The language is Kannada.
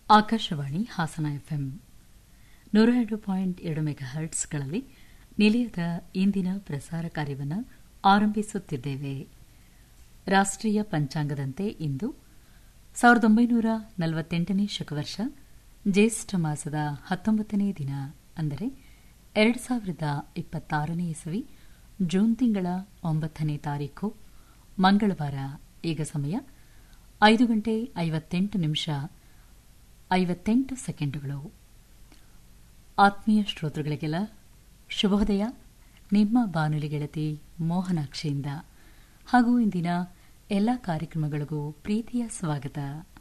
ಆಕಾಶವಾಣಿ ಹಾಸನ ಎಫ್ಎಂ ನೂರ ಎರಡು ಪಾಯಿಂಟ್ ಎರಡು ಮೆಗಾ ಹರ್ಟ್ಸ್ಗಳಲ್ಲಿ ನಿಲಯದ ಇಂದಿನ ಪ್ರಸಾರ ಕಾರ್ಯವನ್ನು ಆರಂಭಿಸುತ್ತಿದ್ದೇವೆ ರಾಷ್ಟೀಯ ಪಂಚಾಂಗದಂತೆ ಇಂದು ಸಾವಿರದ ಒಂಬೈನೂರ ನಲವತ್ತೆಂಟನೇ ಶಕವರ್ಷ ಜ್ಯೇಷ್ಠ ಮಾಸದ ಹತ್ತೊಂಬತ್ತನೇ ದಿನ ಅಂದರೆ ಎರಡು ಸಾವಿರದ ಇಪ್ಪತ್ತಾರನೇ ಇಸವಿ ಜೂನ್ ತಿಂಗಳ ಒಂಬತ್ತನೇ ತಾರೀಖು ಮಂಗಳವಾರ ಈಗ ಸಮಯ ಐದು ಗಂಟೆ ಐವತ್ತೆಂಟು ನಿಮಿಷ ಐವತ್ತೆಂಟು ಸೆಕೆಂಡುಗಳು ಆತ್ಮೀಯ ಶ್ರೋತೃಗಳಿಗೆಲ್ಲ ಶುಭೋದಯ ನಿಮ್ಮ ಬಾನುಲಿ ಗೆಳತಿ ಮೋಹನಾಕ್ಷಿಯಿಂದ ಹಾಗೂ ಇಂದಿನ ಎಲ್ಲ ಕಾರ್ಯಕ್ರಮಗಳಿಗೂ ಪ್ರೀತಿಯ ಸ್ವಾಗತ